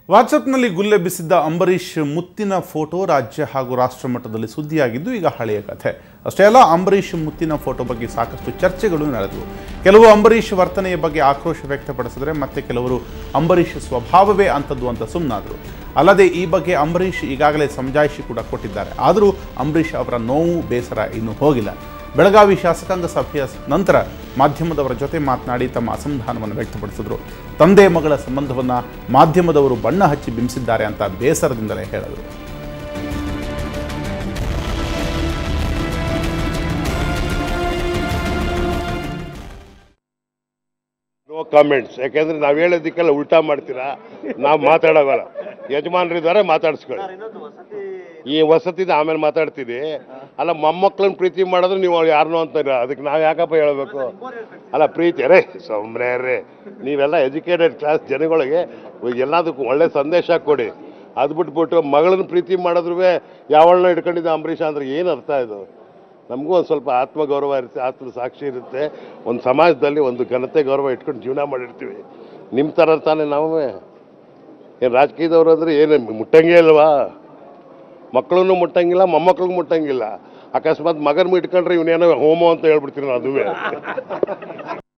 ವಾಟ್ಸಪ್ನಲ್ಲಿ ಗುಲ್ಲೆಬ್ಬಿಸಿದ್ದ ಅಂಬರೀಷ್ ಮುತ್ತಿನ ಫೋಟೋ ರಾಜ್ಯ ಹಾಗೂ ರಾಷ್ಟ್ರ ಮಟ್ಟದಲ್ಲಿ ಸುದ್ದಿಯಾಗಿದ್ದು ಈಗ ಹಳೆಯ ಕಥೆ ಅಷ್ಟೇ ಅಲ್ಲ ಅಂಬರೀಷ್ ಮುತ್ತಿನ ಫೋಟೋ ಬಗ್ಗೆ ಸಾಕಷ್ಟು ಚರ್ಚೆಗಳು ನಡೆದವು ಕೆಲವು ಅಂಬರೀಷ್ ವರ್ತನೆಯ ಬಗ್ಗೆ ಆಕ್ರೋಶ ವ್ಯಕ್ತಪಡಿಸಿದ್ರೆ ಮತ್ತೆ ಕೆಲವರು ಅಂಬರೀಷ್ ಸ್ವಭಾವವೇ ಅಂಥದ್ದು ಅಂತ ಸುಮ್ಮನಾದರು ಅಲ್ಲದೆ ಈ ಬಗ್ಗೆ ಅಂಬರೀಷ್ ಈಗಾಗಲೇ ಸಮಜಾಯಿಷಿ ಕೂಡ ಕೊಟ್ಟಿದ್ದಾರೆ ಆದರೂ ಅಂಬರೀಷ್ ಅವರ ನೋವು ಬೇಸರ ಇನ್ನೂ ಹೋಗಿಲ್ಲ ಬೆಳಗಾವಿ ಶಾಸಕಾಂಗ ಸಭೆಯ ನಂತರ ಮಾಧ್ಯಮದವರ ಜೊತೆ ಮಾತನಾಡಿ ತಮ್ಮ ಅಸಮಾಧಾನವನ್ನು ವ್ಯಕ್ತಪಡಿಸಿದರು ತಂದೆ ಮಗಳ ಸಂಬಂಧವನ್ನು ಮಾಧ್ಯಮದವರು ಬಣ್ಣ ಹಚ್ಚಿ ಬಿಂಬಿಸಿದ್ದಾರೆ ಅಂತ ಬೇಸರದಿಂದಲೇ ಹೇಳಿದರು ನೋ ಕಾಮೆಂಟ್ಸ್ ಯಾಕೆಂದ್ರೆ ನಾವು ಹೇಳೋದಕ್ಕೆಲ್ಲ ಉಲ್ಟಾ ಮಾಡ್ತೀರಾ ನಾವು ಮಾತಾಡೋವಲ್ಲ ಯಜಮಾನರಿದ್ದಾರೆ ಮಾತಾಡಿಸ್ಕೊಳ್ಳಿ ಈ ವಸತಿದ ಆಮೇಲೆ ಮಾತಾಡ್ತೀರಿ ಅಲ್ಲ ಮೊಮ್ಮಕ್ಳನ್ನ ಪ್ರೀತಿ ಮಾಡಿದ್ರೆ ನೀವು ಯಾರನ್ನೋ ಅಂತೀರ ಅದಕ್ಕೆ ನಾವು ಯಾಕಪ್ಪ ಹೇಳಬೇಕು ಅಲ್ಲ ಪ್ರೀತಿ ರೇ ಸೊಮ್ರೆ ರೇ ನೀವೆಲ್ಲ ಎಜುಕೇಟೆಡ್ ಕ್ಲಾಸ್ ಜನಗಳಿಗೆ ಎಲ್ಲದಕ್ಕೂ ಒಳ್ಳೆ ಸಂದೇಶ ಕೊಡಿ ಅದು ಬಿಟ್ಬಿಟ್ಟು ಮಗಳನ್ನ ಪ್ರೀತಿ ಮಾಡಿದ್ರು ಯಾವಳನ್ನ ಇಟ್ಕೊಂಡಿದ್ದ ಅಂಬರೀಷ ಅಂದ್ರೆ ಏನು ಅರ್ಥ ಇದು ನಮಗೂ ಒಂದು ಸ್ವಲ್ಪ ಆತ್ಮಗೌರವ ಇರುತ್ತೆ ಆತ್ಮ ಸಾಕ್ಷಿ ಇರುತ್ತೆ ಒಂದು ಸಮಾಜದಲ್ಲಿ ಒಂದು ಘನತೆ ಗೌರವ ಇಟ್ಕೊಂಡು ಜೀವನ ಮಾಡಿರ್ತೀವಿ ನಿಮ್ಮ ಥರ ತಾನೇ ನಾವು ಏನು ರಾಜಕೀಯದವ್ರು ಅಂದರೆ ಏನು ಮುಟ್ಟಂಗೇ ಇಲ್ವಾ ಮಕ್ಕಳನ್ನು ಮುಟ್ಟಂಗಿಲ್ಲ ಮೊಮ್ಮಕ್ಳಿಗೂ ಮುಟ್ಟಂಗಿಲ್ಲ ಅಕಸ್ಮಾತ್ ಮಗನ ಇಟ್ಕೊಂಡ್ರೆ ಇವನೇನೋ ಹೋಮೋ ಅಂತ ಹೇಳ್ಬಿಡ್ತೀನಿ ಅದುವೇ